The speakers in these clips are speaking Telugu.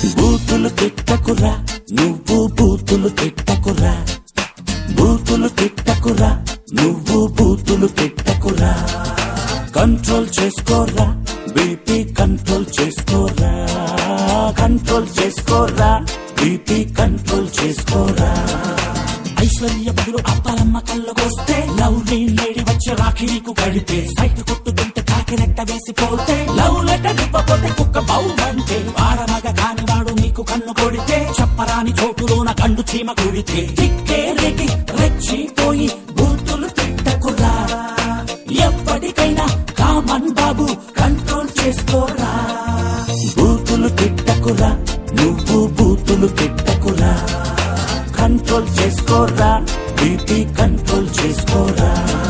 బూతులు తిట్టకురా నువ్వు బూతులు తిట్టకురా బూతులు తిట్టకురా నువ్వు బూతులు తిట్టకురా కంట్రోల్ చేసుకోరా బీపీ కంట్రోల్ చేసుకోరా కంట్రోల్ చేసుకోరా బీపీ కంట్రోల్ చేసుకోరా ఐశ్వర్య బదులు అప్పాలమ్మ కళ్ళకొస్తే లవ్ లేడి వచ్చే రాఖీ నీకు కడితే సైట్ కొట్టుకుంటే కాకిరెట్ట వేసిపోతే లవ్ లెటర్ ఇవ్వకపోతే కుక్క బౌమంటే వాడమగ కాని వాడు నీకు కన్ను కొడితే చెప్పరాని చోటులోన కండు చీమ కుడితే తిక్కే రెడ్డి రెచ్చిపోయి బూతులు తిట్టకురా ఎప్పటికైనా కామన్ బాబు కంట్రోల్ చేసుకోరా బూతులు తిట్టకురా నువ్వు బూతులు తిట్టకురా కంట్రోల్ చేసుకోరా బీపీ కంట్రోల్ చేసుకోరా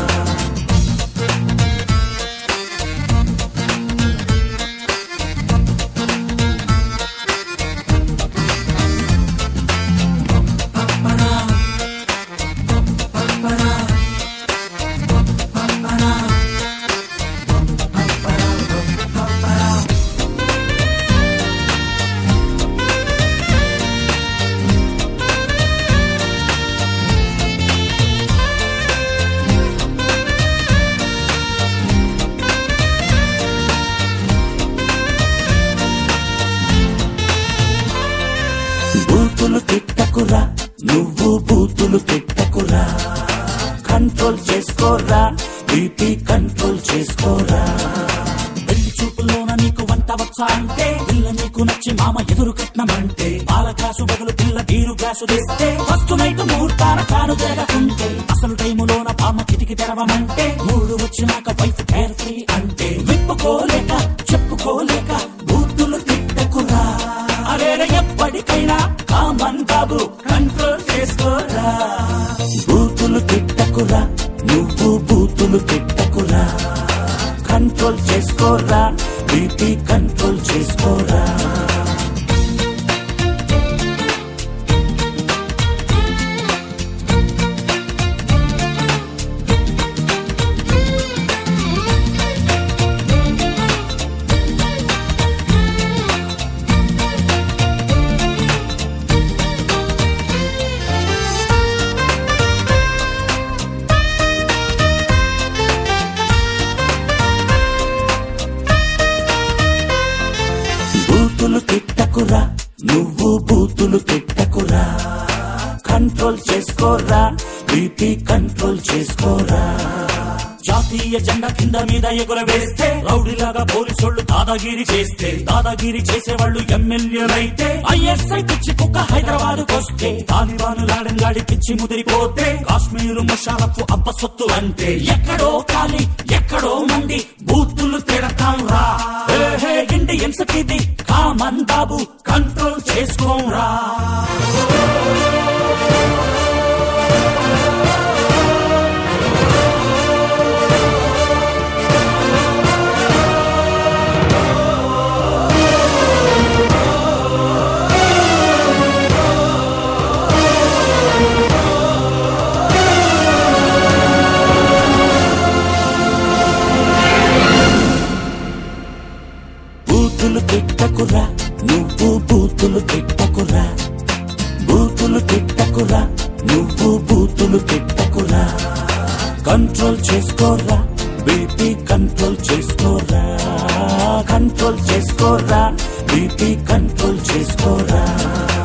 బూతులు తిట్టకురా నువ్వు బూతులు తిట్టకురా కంట్రోల్ చేసుకోరా బీపీ కంట్రోల్ చేసుకోరా పెళ్లి చూపులోన నీకు వంట వచ్చా అంటే పిల్ల నీకు నచ్చి మామ ఎదురు కట్నమంటే పాల గ్లాసు బదులు పిల్ల బీరు గ్లాసు తెస్తే ఫస్ట్ నైట్ ముహూర్తాన కాను జరగకుంటే అసలు టైములోన పామ కిటికి తెరవమంటే మూడు వచ్చినాక వైఫ్ కేర్ ఫ్రీ అంటే విప్పుకోలేక చెప్పుకోలేక బూతులు తిట్టకురా అరేరే ఎప్పటికైనా కామన్ బాబు కంట్రోల్ చేసుకోరా బూతులు తిట్టకురా నువ్వు బూతులు తిట్టకురా కంట్రోల్ చేసుకోరా బీపీ కంట్రోల్ చేసుకోరా బూతులు తిట్టకురా నువ్వు బూతులు తిట్టకురా కంట్రోల్ చేసుకోరా బీపీ కంట్రోల్ చేసుకోరా జాతీయ జెండా కింద మీద ఎగురవేస్తే రౌడీలాగా పోలీసోళ్లు దాదాగిరి చేస్తే దాదాగిరి చేసేవాళ్ళు ఎమ్మెల్యేలైతే ఐఎస్ఐ పిచ్చి కుక్క హైదరాబాద్ వస్తే తాలిబాను లాడెల్లాడి పిచ్చి ముదిరిపోతే కాశ్మీరు ముషారఫ్ అబ్బ సొత్తు అంటే ఎక్కడో ఖాళీ ఎక్కడో మంది బూతులు తిడతాం రా ఏ హే ఇండియన్స్ ఇది కామన్ బాబు కంట్రోల్ చేసుకోరా బూతులు తిట్టకురా నువ్వు బూతులు తిట్టకురా బూతులు తిట్టకురా నువ్వు బూతులు తిట్టకురా కంట్రోల్ చేసుకోరా బీపీ కంట్రోల్ చేసుకోరా కంట్రోల్ చేసుకోరా బీపీ కంట్రోల్ చేసుకోరా